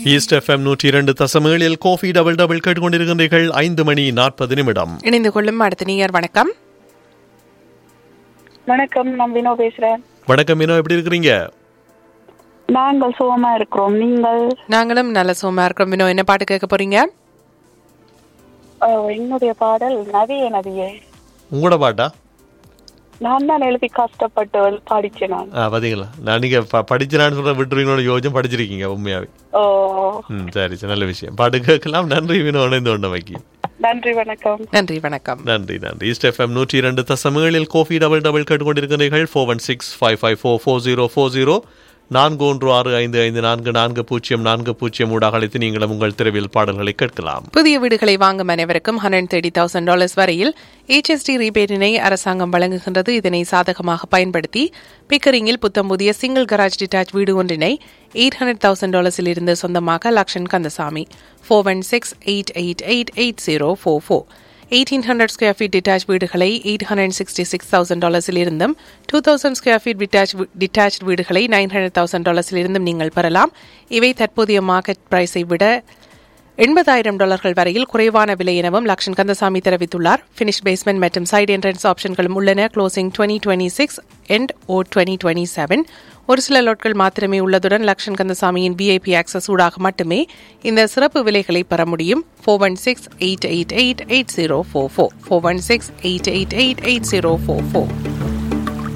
east FM நூற்றி இரண்டு தசமேழில் கோஃபி டபுள் டபுள் கேட்டுக்கொண்டிருக்கின்றீர்கள் ஐந்து மணி நாற்பது நிமிடம் இணைந்து கொள்ளும் அடுத்த நீயர் வணக்கம் வணக்கம் நான் வினோ பேசுறேன் வணக்கம் மீனோ எப்படி இருக்கிறீங்க நாங்கள் சுகமா இருக்கிறோம் நீங்கள் நாங்களும் நல்ல சோமா இருக்கிறோம் வினோ என்ன பாட்டு கேட்க போறீங்க அஹ், என்னுடைய பாடல் நதியே நதியே உங்களோட பாட்டா நான் தான் எழுதி கஷ்டப்பட்டு பாடிச்சேன் நான் ஆ பாத்தீங்களா நான் நீங்க ப- படிச்சினான்னு சொல்ற விட்டுருவீங்களோட யோஜனை படிச்சிருக்கீங்க உண்மையாவே ஓ ம் சரி சரி நல்ல விஷயம் பாட்டு கேட்கலாம் நன்றி வினோ இணைந்து கொண்டமைக்கு நன்றி வணக்கம் நன்றி வணக்கம் நன்றி நன்றி ஈஸ்ட் எஃப்எம் நூற்றி இரண்டு தசமேழில் கோஃபி டபுள் டபுள் கேட்டுக்கொண்டிருக்கிறீர்கள் four one six five five four four zero four zero நான்கு ஒன்று ஆறு ஐந்து ஐந்து நான்கு நான்கு பூஜ்ஜியம் நான்கு பூஜ்ஜியம் ஊடாக அழைத்து நீங்களும் உங்கள் தெருவில் பாடல்களை கேட்கலாம் புதிய வீடுகளை வாங்கும் அனைவருக்கும் ஹண்ட்ரட் தேர்ட்டி தௌசண்ட் டாலர்ஸ் வரையில் HST ரீபேட்டினை அரசாங்கம் வழங்குகின்றது இதனை சாதகமாக பயன்படுத்தி பிக்கரிங்கில் புத்தம் புதிய சிங்கிள் கராஜ் டிட்டாச் வீடு ஒன்றினை எயிட் ஹண்ட்ரட் தௌசண்ட் டாலர்ஸில் இருந்து சொந்தமாக Lakshan Kandasamy four one six eight eight eight eight zero four four eighteen hundred square feet detach வீடுகளை eight hundred sixty six thousand டாலர்ஸில் இருந்தும் two thousand square feet detach detach வீடுகளை nine hundred thousand டாலர்ஸில் இருந்தும் நீங்கள் பெறலாம் இவை தற்போதைய மார்க்கெட் பிரைஸை விட எண்பதாயிரம் டாலர்கள் வரையில் குறைவான விலை எனவும் லக்ஷன் கந்தசாமி தெரிவித்துள்ளார் பினிஷ் பேஸ்மெண்ட் மற்றும் சைடு என்ட்ரன்ஸ் ஆப்ஷன்களும் உள்ளன closing twenty twenty six and oh twenty twenty seven ஒரு சில லோட்கள் மாத்திரமே உள்ளதுடன் லக்ஷன் கந்தசாமியின் விஐபி ஆக்சஸ் ஊடாக மட்டுமே இந்த சிறப்பு விலைகளை பெற முடியும் four one six eight eight eight eight zero four four four one six eight eight eight eight zero four four